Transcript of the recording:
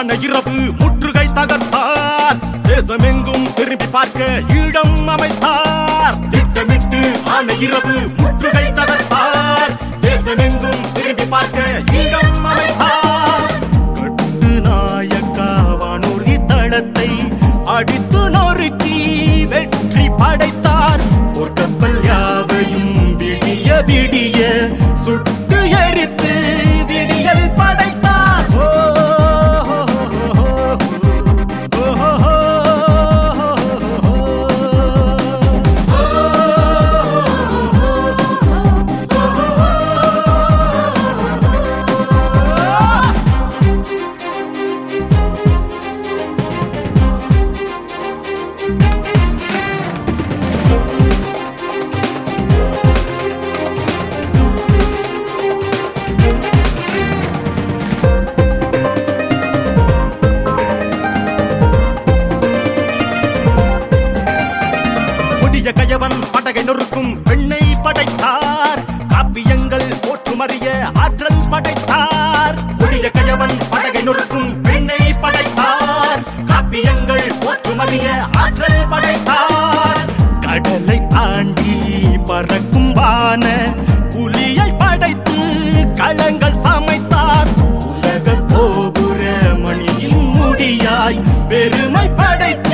ஆன இரவு முற்றுகை தகர்த்தார் தேசமெங்கும் திரும்பி பார்க்க ஈழம் அமைத்தார் திட்டமிட்டு ஆன இரவு முற்றுகை தகர்த்தார் தேசமெங்கும் திரும்பி பார்க்க ஈழம் அமைத்தார் கட்டு நாயக்கா வானூர்தி தளத்தை அடித்து நொறுக்கி வெற்றி படைத்தார் ஒரு கப்பல் யாவையும் விடிய விடிய சுட்டு எரித்து விடியல் படைத்தார் ஓ, ஓ, ஓ, ஓ, ஓ, கொடிய கயவன் படகை நொறுக்கும் பெண்ணை படைத்தார் காப்பியங்கள் போற்றுமறிய ஆற்றல் படைத்தார் கொடிய கயவன் படகை நொறுக்கும் பெண்ணை படைத்தார் காப்பியங்கள் போற்றுமறிய ஆற்றல் படைத்தார் கடலை தாண்டி பறக்கும் வான புலியை படைத்து களங்கள் சமைத்தார் உலக கோபுர மணியின் முடியாய் பெருமை படைத்து